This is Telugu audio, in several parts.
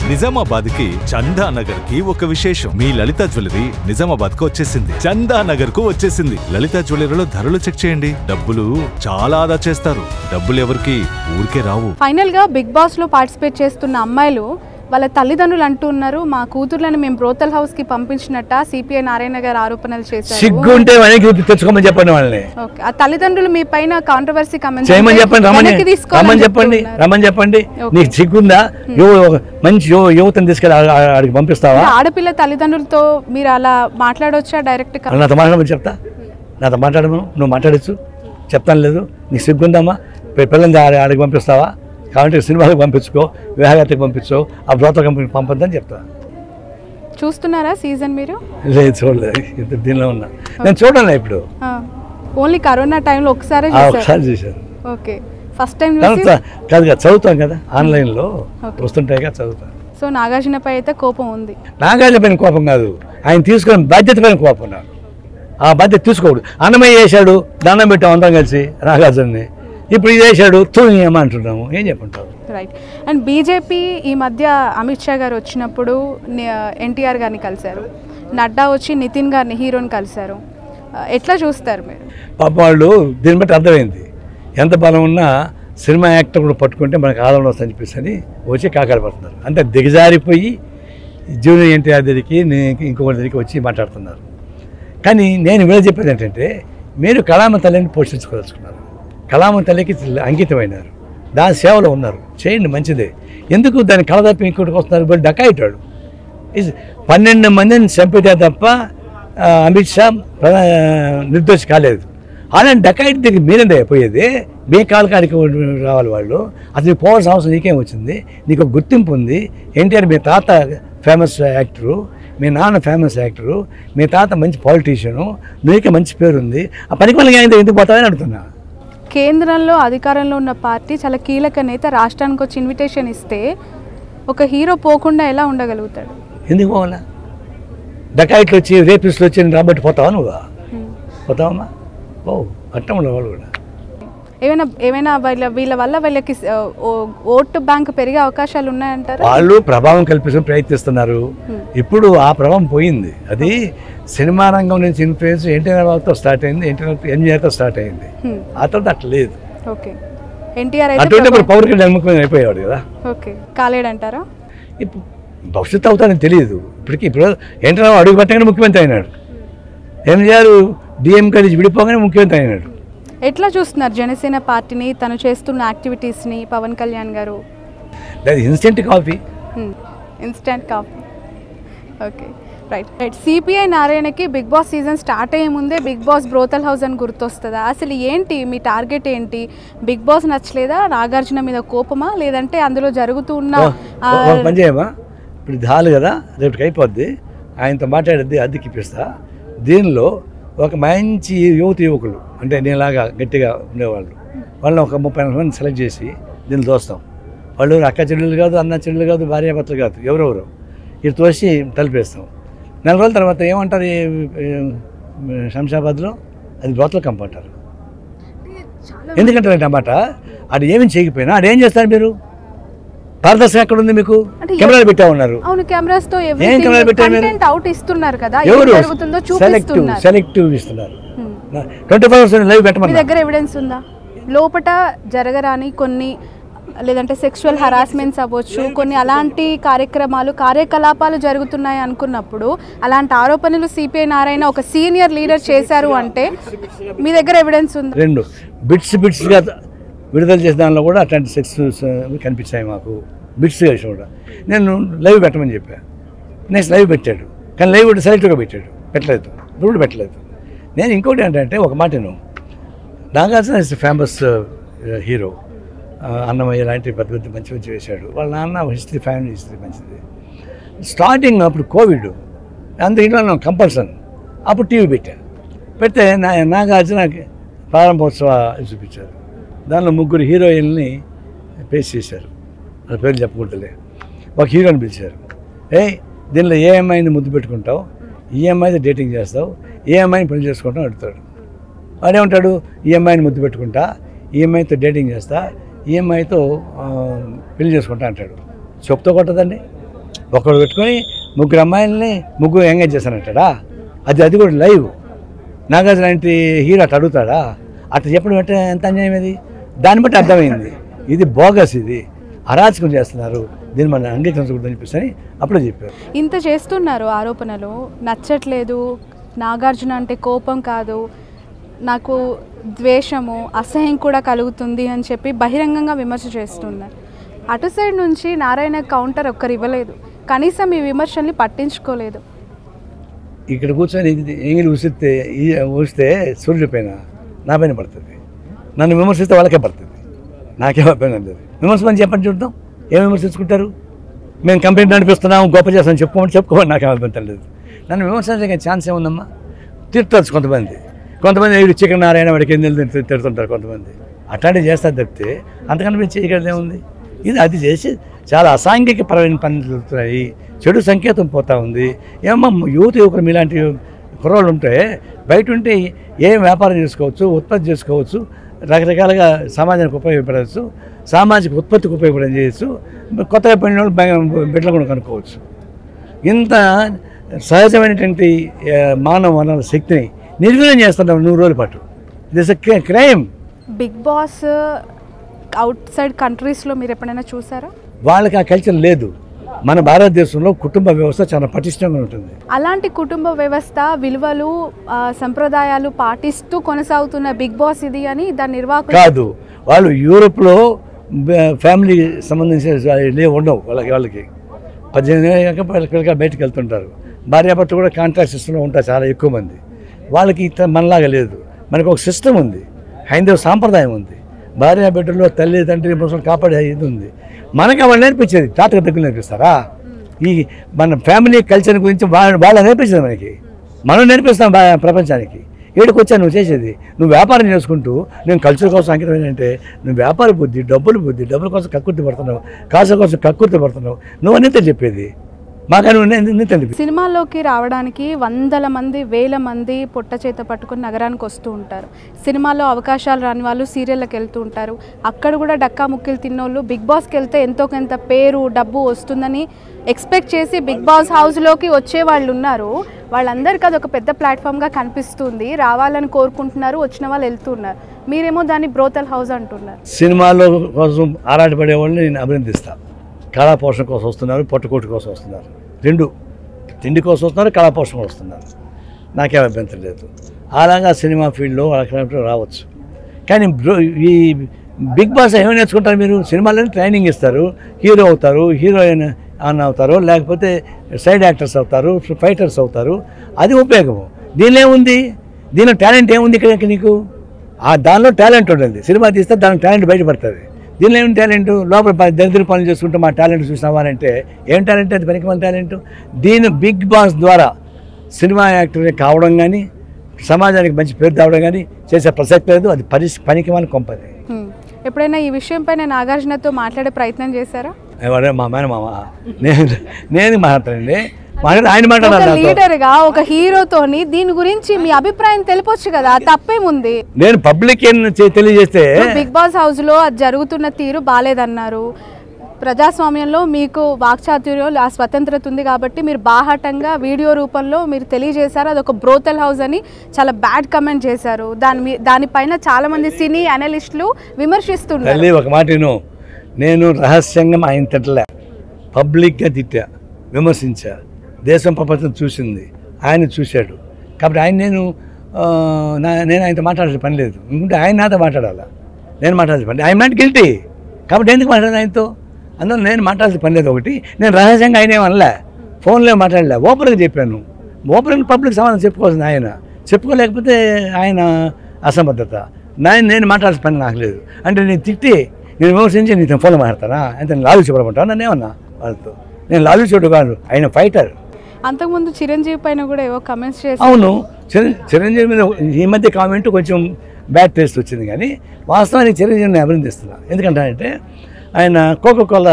నిజామాబాద్ కి చందా నగర్ కి ఒక విశేషం మీ లలిత జ్యువెలరీ నిజామాబాద్ కు వచ్చేసింది చందా నగర్ కు వచ్చేసింది లలిత జ్యువెలరీలో ధరలు చెక్ చేయండి డబ్బులు చాలా ఆదా చేస్తారు డబ్బులు ఎవరికి ఊరికే రావు ఫైనల్ గా బిగ్ బాస్ లో పార్టిసిపేట్ చేస్తున్న అమ్మాయిలు వాళ్ళ తల్లిదండ్రులు అంటున్నారు మా కూతుర్లను మేము బ్రోతల్ హౌస్ కి పంపించినట్ట సిపిఐ నారాయణ గారు ఆరోపణలు చేశారు సిగ్గు ఉంటే వెనక్కి తెచ్చుకోమని చెప్పండి వాళ్ళని ఓకే ఆ తల్లిదండ్రులు మీ పైన కాంట్రవర్సీ కమెంట్ చేయమని చెప్పండి రమ్మని రమ్మని చెప్పండి రమ్మని చెప్పండి నీకు సిగ్గుందా యువ మంచి యువ యువతను తీసుకెళ్ళి ఆ- ఆ- ఆడికి పంపిస్తావా ఆడపిల్ల తల్లిదండ్రులతో మీరు అలా మాట్లాడొచ్చా డైరెక్ట్ గా నాతో మాట్లాడమని చెప్తా నాతో మాట్లాడము నువ్వు మాట్లాడచ్చు చెప్తాను లేదు నీకు సిగ్గుందమ్మా పి- పిల్లల్ని ఆడ- ఆడికి పంపిస్తావా కాబట్టి సినిమాలకు పంపించుకో విహారయాత్రకు పంపించో ఆ బ్రోత కంపెనీ పంపొద్దని చెప్తా చూస్తున్నారా సీజన్ మీరు లేదు చూడలేదు ఇంత దీనిలో ఉన్నా నేను చూడాలి ఇప్పుడు ఓన్లీ కరోనా టైంలో ఒకసారి ఆ చూసారు ఒకసారి చూశాను ఓకే ఫస్ట్ టైం తర్వాత చూసి కాదు కదా చదువుతాం కదా ఆన్లైన్లో Okay. వస్తుంటాయి కదా చదువుతాం సో నాగార్జునపై అయితే కోపం ఉంది నాగార్జున పైన కోపం కాదు ఆయన తీసుకున్న బాధ్యత పైన కోపం నాకు ఆ బాధ్యత తీసుకోకూడదు అన్నమయ్య చేశాడు దండం పెట్టాం అందరం కలిసి నాగార్జునని ఇప్పుడు ఇది చేశాడు తూయమ్మ అంటున్నాము ఏం చెప్పుంటావు రైట్ అండ్ బీజేపీ ఈ మధ్య అమిత్ షా గారు వచ్చినప్పుడు ఎన్టీఆర్ గారిని కలిశారు నడ్డా వచ్చి నితిన్ గారిని హీరోని కలిశారు ఆ, ఎట్లా చూస్తారు మీరు పాప వాళ్ళు దీన్ని బట్టి అర్థమైంది ఎంత బలం ఉన్నా సినిమా యాక్టర్ కూడా పట్టుకుంటే మనకు ఆదరణ వస్తుందని చెప్పేసి వచ్చి కాకాడ పడుతున్నారు అంటే దిగజారిపోయి జూనియర్ ఎన్టీఆర్ దగ్గరికి నే- ఇంకొకరి దగ్గరికి వచ్చి మాట్లాడుతున్నారు కానీ నేను వీళ్ళు చెప్పేది ఏంటంటే మీరు కళామ తల్లిని పోషించుకోదలుచుకున్నారు కళామ తల్లికి అంకితమైనారు దాని సేవలో ఉన్నారు చేయండి మంచిదే ఎందుకు దాన్ని కళదప్పి ఇంకోటికి వస్తున్నారు ఇప్పుడు డకాయిటాడు ఇస్ పన్నెండు మందిని చంపితే తప్ప ఆ, అమిత్ షా ప్రధా నిర్దోషి కాలేదు అలాంటి డకాయిట్ దగ్గర మీరేందే పోయేది మీ కాలు కాడికి రావాలి వాళ్ళు అసలు నీకు పోవాల్సిన అవసరం నీకేం వచ్చింది నీకు ఒక గుర్తింపు ఉంది ఎన్టీఆర్ మీ తాత ఫేమస్ యాక్టరు మీ నాన్న ఫేమస్ యాక్టరు మీ తాత మంచి పాలిటీషియను నీకే మంచి పేరు ఉంది ఆ పనికి వాళ్ళకి ఎందుకు పోతావని అడుగుతున్నా కేంద్రంలో అధికారంలో ఉన్న పార్టీ చాలా కీలక నేత రాష్ట్రానికి వచ్చి ఇన్విటేషన్ ఇస్తే ఒక హీరో పోకుండా ఎలా ఉండగలుగుతాడు ఎందుకు పోవాలా డకాయిట్లు వచ్చి రేపిస్టులు వచ్చి రాబట్టి పోతావా నువ్వు పోతావమ్మా ఓ అట్టం ఉండవు వాళ్ళు కూడా ఏమైనా ఏమైనా వీళ్ళ వీళ్ళ వల్ల వీళ్ళకి ఆ, ఓ- ఓటు బ్యాంక్ పెరిగే అవకాశాలు ఉన్నాయంటారా వాళ్ళు ప్రభావం కల్పించడం ప్రయత్నిస్తున్నారు ఇప్పుడు ఆ ప్రభావం పోయింది అది సినిమా రంగం నుంచి ఇన్ఫ్లుయెన్స్ ఎన్టీఆర్ బాబుతో స్టార్ట్ అయింది ఎన్టీఆర్ ఎంజీఆర్తో స్టార్ట్ అయింది హ్మ్. ఆ తర్వాత అట్లా లేదు ఓకే ఎన్టీఆర్ అయితే అటువంటి ఇప్పుడు ప్రభా- పవర్ కళ్యాణ్ ముఖ్యమైన అయిపోయాడు కదా ఓకే కాలేడంటారా ఇప్పుడు భవిష్యత్తు అవుతానని తెలియదు ఇప్పటికి ఇప్పుడు ఎన్టీఆర్ అడుగు పెట్టగానే ముఖ్యమంత్రి అయినాడు ఎంజీఆర్ డిఎంకే నుంచి విడిపోగానే ముఖ్యమంత్రి అయినాడు ఎట్లా చూస్తున్నారు జనసేన పార్టీని తను చేస్తున్న యాక్టివిటీస్ని పవన్ కళ్యాణ్ గారు అది instant coffee instant coffee okay right right CPI నారాయణకి బిగ్ బాస్ సీజన్ స్టార్ట్ అయ్యే ముందే బిగ్ బాస్ బ్రోతల్ హౌస్ అని గుర్తొస్తుందా అసలు ఏంటి మీ టార్గెట్ ఏంటి బిగ్ బాస్ నచ్చలేదా నాగార్జున మీద కోపమా లేదంటే అందులో జరుగుతూ ఉన్న ఆ, ఓ- ఒక పని చేయమా ఇప్పుడు ఇది హాల్ కదా రేపటికి అయిపోద్ది ఆయనతో మాట్లాడేది అద్దెకి ఇప్పిస్తా దీనిలో ఒక మంచి యువతి యువకులు అంటే నేలాగా గట్టిగా ఉండేవాళ్ళు వాళ్ళని ఒక ముప్పై నలభై మంది సెలెక్ట్ చేసి దీన్ని తోస్తాం వాళ్ళు అక్క చెల్లెలు కాదు అన్న చెల్లెలు కాదు భార్యాభర్తలు కాదు ఎవరెవరు ఇది తోసి తలిపేస్తాం నెల రోజుల తర్వాత ఏమంటారు ఈ, ఈ, శంషాబాద్లో అది బ్రోతల కంప్ అంటారు ఎందుకంటే అన్నమాట అది ఏమి చేయకపోయినా అది ఏం చేస్తారు మీరు పారదర్శకం ఎక్కడ ఉంది మీకు అంటే కెమెరాలు పెట్టా ఉన్నారు అవును కెమెరాస్ తో ఏం కెమెరా పెట్టారు మీరు? కంటెంట్ అవుట్ ఇస్తున్నారు కదా ఏం ఎవరు జరుగుతుందో సెలెక్టివ్ చూపిస్తున్నారు సెలెక్టివ్ ఇస్తున్నారు Hmm. Twenty four hours live మీ పెట్టమన్నా దగ్గర ఎవిడెన్స్ ఉందా లోపట జరగరాని కొన్ని లేదంటే సెక్షువల్ హరాస్మెంట్స్ అవ్వచ్చు కొన్ని అలాంటి కార్యక్రమాలు కార్యకలాపాలు జరుగుతున్నాయి అనుకున్నప్పుడు అలాంటి ఆరోపణలు సిపిఐ నారాయణ ఒక సీనియర్ లీడర్ చేశారు అంటే మీ దగ్గర ఎవిడెన్స్ ఉందా రెండు బిట్స్ బిట్స్గా విడుదల చేసిన దానిలో కూడా అట్లాంటి సెక్స్ కనిపించాయి మాకు బిట్స్ చేసి కూడా నేను లైవ్ పెట్టమని చెప్పా నెక్స్ట్ లైవ్ పెట్టాడు కానీ లైవ్ కూడా సెలెక్ట్గా పెట్టాడు పెట్టలేదు ఇప్పుడు కూడా పెట్టలేదు నేను ఇంకోటి ఏంటంటే ఒక మాట నేను Nagarjuna is famous hero Annamayya లాంటి పెద్ద పెద్ద మంచి మంచి వేశాడు వాళ్ళ నాన్న హిస్టరీ ఫ్యామిలీ హిస్టరీ మంచిది స్టార్టింగ్ అప్పుడు కోవిడ్ అంత ఇంట్లో కంపల్సన్ అప్పుడు టీవీ పెట్టాను పెడితే నా నాగార్జున ప్రారంభోత్సవ చూపించారు దానిలో ముగ్గురు హీరోయిన్ని పేస్ చేశారు వాళ్ళ పేర్లు చెప్పకూడదులే ఒక హీరోని పిలిచారు ఏయ్ దీనిలో ఏ అమ్మాయిని ముద్దు పెట్టుకుంటావు ఈ అమ్మాయితో డేటింగ్ చేస్తావు ఏ అమ్మాయిని పెళ్లి చేసుకుంటావు అడుగుతాడు వాడేమంటాడు ఈ అమ్మాయిని ముద్దు పెట్టుకుంటా ఈ అమ్మాయితో డేటింగ్ చేస్తా ఈ అమ్మాయితో ఆ, పెళ్లి చేసుకుంటా అంటాడు చెప్తో కొట్టదండి ఒకడు పెట్టుకొని ముగ్గురు అమ్మాయిల్ని ముగ్గురు ఎంగేజ్ చేస్తానంటాడా అది అది కూడా లైవ్ నాగార్జున లాంటి హీరో అట్లా అడుగుతాడా అట్లా చెప్పడం అంటే ఎంత అన్యాయం ఇది దాన్ని బట్టి అర్థమైంది ఇది బోగస్ ఇది అరాచకం చేస్తున్నారు దీన్ని మనం అంగీకరించకూడదని చెప్పేసి అని అప్పుడే చెప్పారు ఇంత చేస్తున్నారు ఆరోపణలు నచ్చట్లేదు నాగార్జున అంటే కోపం కాదు నాకు ద్వేషము అసహ్యం కూడా కలుగుతుంది అని చెప్పి బహిరంగంగా విమర్శ చేస్తున్నారు అటు సైడ్ నుంచి నారాయణ కౌంటర్ ఒక్కరు ఇవ్వలేదు కనీసం ఈ విమర్శల్ని పట్టించుకోలేదు ఇక్కడ కూర్చొని ఇది- ఎంగిలి ఊసిస్తే ఈ ఊస్తే సూర్యుడి పైన నా పైన పడుతుంది నన్ను విమర్శిస్తే వాళ్ళకే పడుతుంది నాకేం అభ్యంతరం లేదు విమర్శమని చెప్పండి చూద్దాం ఏం విమర్శించుకుంటారు మేము కంపెనీ నడిపిస్తున్నాం గొప్ప చేస్తాం చెప్పుకోమని చెప్పుకోమని నాకేం అభ్యంతరం లేదు నన్ను విమర్శించడానికి ఛాన్స్ ఏముందమ్మా తిట్టచ్చు కొంతమంది కొంతమంది వీడు చికెన్ నారాయణ వాడికి ఎన్ని తిడుతుంటారు కొంతమంది అట్లాంటివి చేస్తారు తప్పితే అంతకన్నా మేము చేయగలది ఏముంది ఇది అది చేసి చాలా అసాంఘిక పరమైన పనులు జరుగుతున్నాయి చెడు సంకేతం పోతా ఉంది ఏమో యువత యువకులు మీలాంటి కుర్రోళ్ళు ఉంటే బయట ఉంటే ఏం వ్యాపారం చేసుకోవచ్చు ఉత్పత్తి చేసుకోవచ్చు రకరకాలుగా సమాజానికి ఉపయోగపడవచ్చు సామాజిక ఉత్పత్తికి ఉపయోగపడే చేయొచ్చు కొత్తగా పడిన వాళ్ళు బె- బిడ్డలు కూడా కనుక్కోవచ్చు ఇంత సహజమైనటువంటి ఆ, మానవ వనరుల శక్తిని నిర్వీర్యం చేస్తున్నాం నూరు రోజుల పాటు this crime big boss outside కంట్రీస్లో మీరు ఎప్పుడైనా చూసారా వాళ్ళకి ఆ కల్చర్ లేదు మన భారతదేశంలో కుటుంబ వ్యవస్థ చాలా పటిష్టంగా ఉంటుంది అలాంటి కుటుంబ వ్యవస్థ విలువలు ఆ, సంప్రదాయాలు పాటిస్తూ కొనసాగుతున్న బిగ్ బాస్ ఇది అని దాని నిర్వాహకులు కాదు వాళ్ళు యూరోప్లో బ- ఫ్యామిలీ సంబంధించిన లేవు ఉండవు వాళ్ళకి వాళ్ళకి పద్దెనిమిది ఏళ్ళకి పిల్లగా బయటకు వెళ్తుంటారు భార్యాభర్త కూడా కాంట్రాక్ట్ సిస్టంలో ఉంటారు చాలా ఎక్కువ మంది వాళ్ళకి ఇట్లా మనలాగా లేదు మనకు ఒక సిస్టమ్ ఉంది హైందవ సాంప్రదాయం ఉంది భార్య బిడ్డల్లో తల్లి తండ్రి ముసలు కాపాడే ఇది ఉంది మనకి వాళ్ళు నేర్పించేది తాతకు దగ్గర నేర్పిస్తారా ఈ మన ఫ్యామిలీ కల్చర్ గురించి వాళ్ళ వాళ్ళ నేర్పించేది మనకి మనం నేర్పిస్తాం బా- ప్రపంచానికి ఏడుకు వచ్చా నువ్వు చేసేది నువ్వు వ్యాపారం చేసుకుంటూ నేను కల్చర్ కోసం అంకితం అంటే నువ్వు వ్యాపార బుద్ధి డబ్బులు బుద్ధి డబ్బుల కోసం కక్కుర్తి పడుతున్నావు కాసుల కోసం కక్కుర్తి పడుతున్నావు నువ్వు అన్నితే చెప్పేది మాకని నింత తెలిపి సినిమాల్లోకి రావడానికి వందల మంది వేల మంది పొట్ట చేత పట్టుకుని నగరానికి వస్తూ ఉంటారు సినిమాలో అవకాశాలు రాని వాళ్ళు సీరియళ్ళకి వెళ్తూ ఉంటారు అక్కడ కూడా డక్కా ముక్కిలు తిన్నోళ్ళు బిగ్ బాస్కి వెళ్తే ఎంతో కొంత పేరు డబ్బు వస్తుందని ఎక్స్పెక్ట్ చేసి బిగ్ బాస్ హౌస్లోకి వచ్చే వాళ్ళు ఉన్నారు వాళ్ళందరికీ అది ఒక పెద్ద ప్లాట్ఫామ్గా కనిపిస్తుంది రావాలని కోరుకుంటున్నారు వచ్చిన వాళ్ళు వెళ్తున్నారు మీరేమో దాన్ని బ్రోతల్ హౌస్ అంటున్నారు సినిమాల్లో కోసం ఆరాటపడే వాళ్ళని నేను అభినందిస్తా కళా పోషణ కోసం వస్తున్నారు పొట్టకోటి కోసం వస్తున్నారు రెండు తిండి కోసం వస్తున్నారు కళా పోషణ కోసం వస్తున్నారు నాకేం అభ్యంతరం లేదు అలాగా సినిమా ఫీల్డ్లో అక్కడ రావచ్చు కానీ బ్రో ఈ బిగ్ బాస్ ఏమైనా నేర్చుకుంటారు మీరు సినిమాలోనే ట్రైనింగ్ ఇస్తారు హీరో అవుతారు హీరోయిన్ ఆన్ అవుతారు లేకపోతే సైడ్ యాక్టర్స్ అవుతారు ఫైటర్స్ అవుతారు అది ఉపయోగము దీనిలో ఏముంది దీనిలో టాలెంట్ ఏముంది ఇక్కడ నీకు ఆ దానిలో టాలెంట్ ఉంటుంది సినిమా తీస్తే దాని టాలెంట్ బయటపడుతుంది దీనిలో ఏం టాలెంట్ లోపల ప- దరిద్ర పనులు చేసుకుంటే మా టాలెంట్ చూసినావా అని అంటే ఏం టాలెంట్ అది పనికి మన టాలెంట్ దీని బిగ్ బాస్ ద్వారా సినిమా యాక్టర్ కావడం కానీ సమాజానికి మంచి పేరు తేవడం కానీ చేసే ప్రసక్తి లేదు అది పని పనికి మన కొంపది హ్మ్. ఎప్పుడైనా ఈ విషయంపై నాగార్జునతో మాట్లాడే ప్రయత్నం చేశారా ఎవరే మా మేన మామ నేను నేను మాట్లాడండి మాట్లాడి ఆయన ఒక మాట్లాడాలి నాతో. లీడర్ గా ఒక హీరోతోని దీని గురించి మీ అభిప్రాయం తెలిపొచ్చు కదా తప్పేముంది నేను పబ్లిక్ ఏం చే- తెలియజేస్తే బిగ్ బాస్ హౌస్ లో అది జరుగుతున్న తీరు బాలేదన్నారు ప్రజాస్వామ్యంలో మీకు వాక్చాతుర్యం ఆ స్వతంత్రత ఉంది కాబట్టి మీరు బాహాటంగా వీడియో రూపంలో మీరు తెలియజేశారు అది ఒక బ్రోతల్ హౌస్ అని చాలా బ్యాడ్ కమెంట్ చేశారు దాని మీ- దానిపైన చాలా మంది సినీ అనలిస్టులు విమర్శిస్తున్నారు తల్లి ఒక మాట విను నేను రహస్యంగా ఆయన తిట్టలే పబ్లిక్గా తిట్టా విమర్శించా దేశం ప్రపంచం చూసింది ఆయన చూశాడు కాబట్టి ఆయన నేను ఆ, నా నేను ఆయనతో మాట్లాడాల్సిన పని లేదు ఇంకుంటే ఆయన నాతో మాట్లాడాలా నేను మాట్లాడాల్సిన పని ఆయన మాట గిల్టీ కాబట్టి ఎందుకు మాట్లాడాలి ఆయనతో అందువల్ల నేను మాట్లాడాల్సిన పని లేదు ఒకటి నేను రహస్యంగా ఆయన ఏమనలే ఫోన్లో మాట్లాడలే ఓపెన్గా చెప్పాను ఓపెన్గా పబ్లిక్ సమాధానం చెప్పుకోవాల్సింది ఆయన చెప్పుకోలేకపోతే ఆయన అసమర్థత నేను నేను మాట్లాడాల్సిన పని నాకు లేదు అంటే నేను తిట్టి నేను విమర్శించి నీతో ఫోన్లో మాట్లాడతానా అంటే నేను లాలు చెప్పమంటాను నన్ను ఏమన్నా వాళ్ళతో నేను లాలు చూడు కాదు ఆయన ఫైటర్ అంతకుముందు చిరంజీవి పైన కూడా ఏవో కమెంట్స్ చేసి అవును చిరం చిరంజీవి మీద ఈ మధ్య కామెంట్ కొంచెం బ్యాడ్ టేస్ట్ వచ్చింది కానీ వాస్తవానికి చిరంజీవిని అభినందిస్తున్నా ఎందుకంటే అంటే ఆయన కోకో కోలా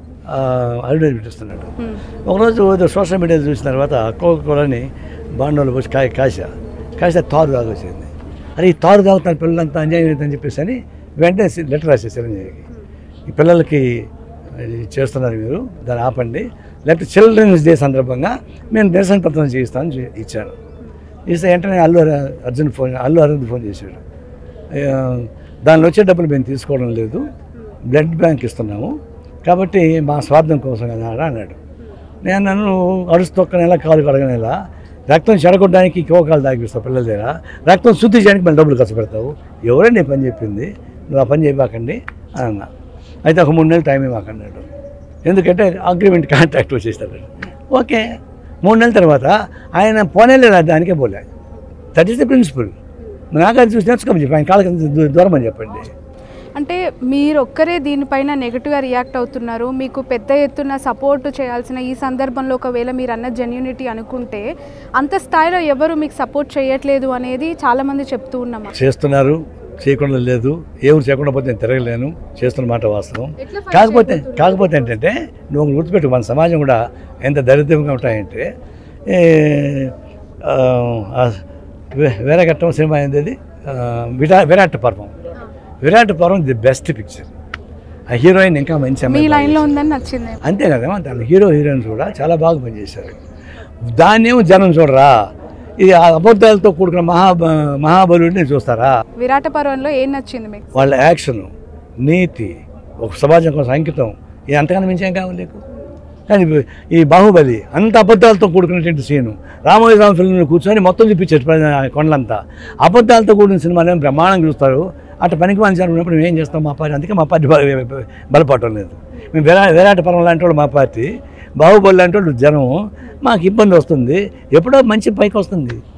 అడ్వర్టైజ్ ఇస్తున్నాడు హ్మ్. ఒకరోజు ఏదో సోషల్ మీడియా చూసిన తర్వాత కోకో కోలని బాండోలు పోసి కాయ కాశ కాశ తారు తాగొచ్చింది అరే ఈ తారు తాగుతున్న పిల్లలంతా అన్యాయం అవుతుందని చెప్పేసి అని వెంటనే లెటర్ రాసేది చిరంజీవికి ఈ పిల్లలకి ఇది చేస్తున్నారు మీరు దాన్ని ఆపండి లేకపోతే చిల్డ్రన్స్ డే సందర్భంగా మేము నిరసన పత్రం చేయిస్తామని చె- ఇచ్చాను ఇస్తే వెంటనే అల్లు అర- అర్జున్ ఫోన్ అల్లు అరవింద్ ఫోన్ చేశాడు ఆ, దానిలో వచ్చే డబ్బులు మేము తీసుకోవడం లేదు బ్లడ్ బ్యాంక్ ఇస్తున్నాము కాబట్టి మా స్వార్థం కోసం కదా అన్నాడు నేను నన్ను అరుసు తొక్కనేలా కాలు కడగనేలా రక్తం చెడగొట్టడానికి కోకాలు తాగిస్తావు పిల్లల దగ్గర రక్తం శుద్ధి చేయడానికి మళ్ళీ డబ్బులు ఖర్చు పెడతావు ఎవరైనా నీ పని చెప్పింది నువ్వు ఆ పని చేయబాకండి అని అన్నా అయితే ఒక మూడు నెలలు టైం ఇవ్వకన్నాడు ఎందుకంటే అగ్రిమెంట్ కాంట్రాక్ట్ వచ్చేస్తాడు ఓకే మూడు నెలల తర్వాత ఆయన పోనేలేదు దానికే పోలే దట్ ఈస్ ద ప్రిన్సిపల్ నాకు అది చూసి నేర్చుకోమని చెప్పి ఆయన కాళ్ళకి దూ- దూరం అని చెప్పండి అంటే మీరు ఒక్కరే దీనిపైన నెగిటివ్గా రియాక్ట్ అవుతున్నారు మీకు పెద్ద ఎత్తున సపోర్ట్ చేయాల్సిన ఈ సందర్భంలో ఒకవేళ మీరు అన్న జెన్యూనిటీ అనుకుంటే అంత స్థాయిలో ఎవరు మీకు సపోర్ట్ చేయట్లేదు అనేది చాలామంది చెప్తూ ఉన్నాం చేస్తున్నారు చేయకుండా లేదు ఎవరు చేయకుండా పోతే నేను తిరగలేను చేస్తున్న మాట వాస్తవం ఎట్లా fight కాకపోతే చేయబోతున్నారు? కాకపోతే ఏంటంటే నువ్వు ఒకటి గుర్తుపెట్టు మన సమాజం కూడా ఎంత దరిద్రంగా ఉంటాయంటే ఏ, ఆ, ఆ, వే- వేరగట్టం సినిమా ఏంది అది? ఆ, విరా Virat Parvam Virata Parvam the best picture ఆ హీరోయిన్ ఇంకా మంచి మీ అమ్మాయి బాగా లైన్లో ఉందని నచ్చింది అంతే కదా దాని హీరో హీరోయిన్స్ కూడా చాలా బాగా పనిచేశారు దాన్నేమో జనం చూడరా ఇది ఆ అబద్ధాలతో కూడుకున్న మహా మహాబలుడిని చూస్తారా విరాట పర్వంలో ఏం నచ్చింది మీకు వాళ్ళ యాక్షన్ నీతి ఒక సమాజం కోసం అంకితం ఇది అంతకన్నా మించి ఏం కావాలి నీకు కానీ ఈ బాహుబలి అంత అబద్ధాలతో కూడుకున్నటువంటి సీను రామోజీరామ్ ఫిల్మ్లో కూర్చొని మొత్తం చూపించారు ప్ర- కొండలంతా అబద్ధాలతో కూడిన సినిమాలు బ్రహ్మాండంగా చూస్తారు అట్లా పనికి మంచి ఉన్నప్పుడు మేము ఏం చేస్తాం మా పార్టీ అందుకే మా పార్టీ బల- బలపడటం లేదు మేము విరా విరాట పర్వం లాంటి వాళ్ళు మా పార్టీ బాహుబలి లాంటి వాళ్ళు జనం మాకు ఇబ్బంది వస్తుంది ఎప్పుడో మంచి పైకి వస్తుంది